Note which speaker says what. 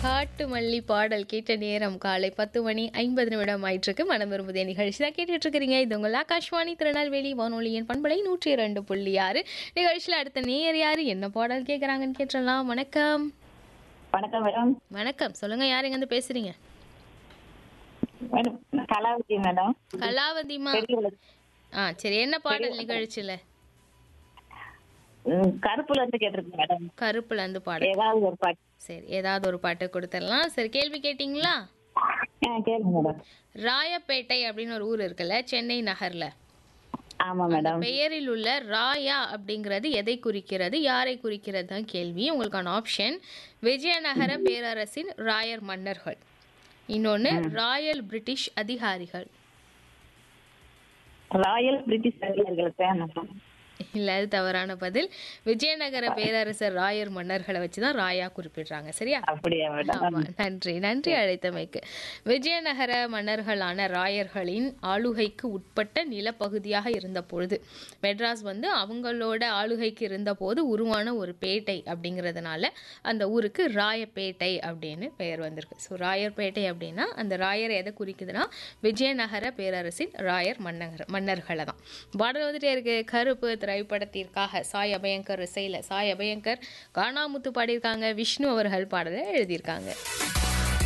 Speaker 1: காட்டு மல்லி பாடல் கேட்ட நேரம் காலை பத்து மணி ஐம்பது நிமிடம் ஆயிட்டிருக்கு மனம் விரும்புதே நிகழ்ச்சி தான் கேட்டுட்டு இருக்கிறீங்க இது உங்கள் ஆகாஷ்வாணி திருநெல்வேலி வானொலியின் பண்பலை நூற்றி இரண்டு புள்ளி ஆறு நிகழ்ச்சியில் அடுத்த நேயர் யாரு என்ன பாடல் கேட்குறாங்கன்னு கேட்டுடலாம் வணக்கம்
Speaker 2: வணக்கம் மேடம்
Speaker 1: வணக்கம் சொல்லுங்க யார் எங்கேருந்து பேசுறீங்க
Speaker 2: மேடம் நான் கலாவதி மேடம்
Speaker 1: கலாவதிமா
Speaker 2: பெரியகுளம்.
Speaker 1: ஆ சரி என்ன பாடல் நிகழ்ச்சியில்
Speaker 2: ம், கருப்புல இருந்து கேட்டிருக்கேன் மேடம்
Speaker 1: கருப்புல இருந்து பாடல்
Speaker 2: ஏதாவது ஒரு பாட்டு
Speaker 1: சரி ஏதாவது ஒரு பாட்டு கொடுத்துடலாம் சரி கேள்வி கேட்டிங்களா
Speaker 2: ஆ கேளுங்க மேடம்
Speaker 1: ராயப்பேட்டை அப்படின்னு ஒரு ஊர் இருக்குல்ல சென்னை நகர்ல
Speaker 2: ஆமா மேடம்
Speaker 1: பெயரில் உள்ள ராயா அப்படிங்கிறது எதை குறிக்கிறது யாரை குறிக்கிறது தான் கேள்வி உங்களுக்கான ஆப்ஷன் விஜயநகர பேரரசின் ராயர் மன்னர்கள் இன்னொன்று ராயல் பிரிட்டிஷ் அதிகாரிகள்
Speaker 2: ராயல் பிரிட்டிஷ் அதிகாரிகளுக்கு மேடம்
Speaker 1: இல்லை அது தவறான பதில் விஜயநகர பேரரசர் ராயர் மன்னர்களை வச்சு தான் ராயா குறிப்பிடுறாங்க சரியா
Speaker 2: அப்படியா மேடம்
Speaker 1: ஆமா நன்றி நன்றி அழைத்தமைக்கு விஜயநகர மன்னர்களான ராயர்களின் ஆளுகைக்கு உட்பட்ட நிலப்பகுதியாக இருந்த பொழுது மெட்ராஸ் வந்து அவங்களோட ஆளுகைக்கு இருந்த போது உருவான ஒரு பேட்டை அப்படிங்கிறதுனால அந்த ஊருக்கு ராயப்பேட்டை அப்படின்னு பெயர் வந்திருக்கு ஸோ ராயர்பேட்டை அப்படின்னா அந்த ராயர் எதை குறிக்குதுன்னா விஜயநகர பேரரசின் ராயர் மன்னர் மன்னர்களை தான் பாடல் வந்துட்டே இருக்கு கருப்பு திரைப்படத்திற்காக சாய் அபயங்கர் இசையில் சாய் அபயங்கர் காணாமுத்து பாடியிருக்காங்க விஷ்ணு அவர்கள் பாடலை எழுதியிருக்காங்க